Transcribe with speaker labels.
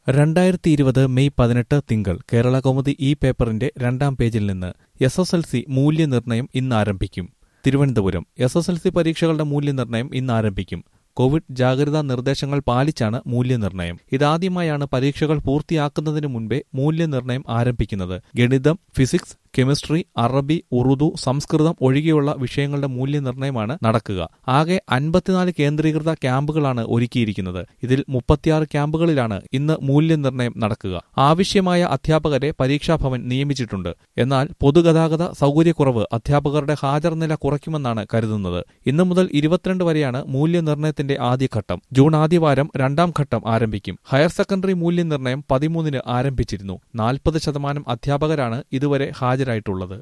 Speaker 1: രണ്ടായിരത്തി ഇരുപത് മെയ് പതിനെട്ട് തിങ്കൾ കേരള കൗമുദി ഈ പേപ്പറിന്റെ രണ്ടാം പേജിൽ നിന്ന് എസ് എസ് എൽ സി മൂല്യനിർണ്ണയം ഇന്ന് ആരംഭിക്കും Thiruvananthapuram S S L C പരീക്ഷകളുടെ മൂല്യനിർണ്ണയം ഇന്ന് ആരംഭിക്കും കോവിഡ് ജാഗ്രതാ നിർദ്ദേശങ്ങൾ പാലിച്ചാണ് മൂല്യനിർണ്ണയം ഇതാദ്യമായാണ് പരീക്ഷകൾ പൂർത്തിയാക്കുന്നതിന് മുൻപേ മൂല്യനിർണ്ണയം ആരംഭിക്കുന്നത് ഗണിതം ഫിസിക്സ് കെമിസ്ട്രി അറബി ഉറുദു സംസ്കൃതം ഒഴികെയുള്ള വിഷയങ്ങളുടെ മൂല്യനിർണ്ണയമാണ് നടക്കുക ആകെ അൻപത്തിനാല് കേന്ദ്രീകൃത ക്യാമ്പുകളാണ് ഒരുക്കിയിരിക്കുന്നത് ഇതിൽ മുപ്പത്തിയാറ് ക്യാമ്പുകളിലാണ് ഇന്ന് മൂല്യനിർണ്ണയം നടക്കുക ആവശ്യമായ അധ്യാപകരെ പരീക്ഷാഭവൻ നിയമിച്ചിട്ടുണ്ട് എന്നാൽ പൊതുഗതാഗത സൗകര്യക്കുറവ് അധ്യാപകരുടെ ഹാജർ നില കുറയ്ക്കുമെന്നാണ് കരുതുന്നത് ഇന്നു മുതൽ ഇരുപത്തിരണ്ട് വരെയാണ് മൂല്യനിർണ്ണയത്തിന്റെ ആദ്യഘട്ടം ജൂൺ ആദ്യവാരം രണ്ടാം ഘട്ടം ആരംഭിക്കും ഹയർ സെക്കൻഡറി മൂല്യനിർണ്ണയം പതിമൂന്നിന് ആരംഭിച്ചിരുന്നു നാൽപ്പത് ശതമാനം അധ്യാപകരാണ് ഇതുവരെ ഹാജരായിട്ടുള്ളത്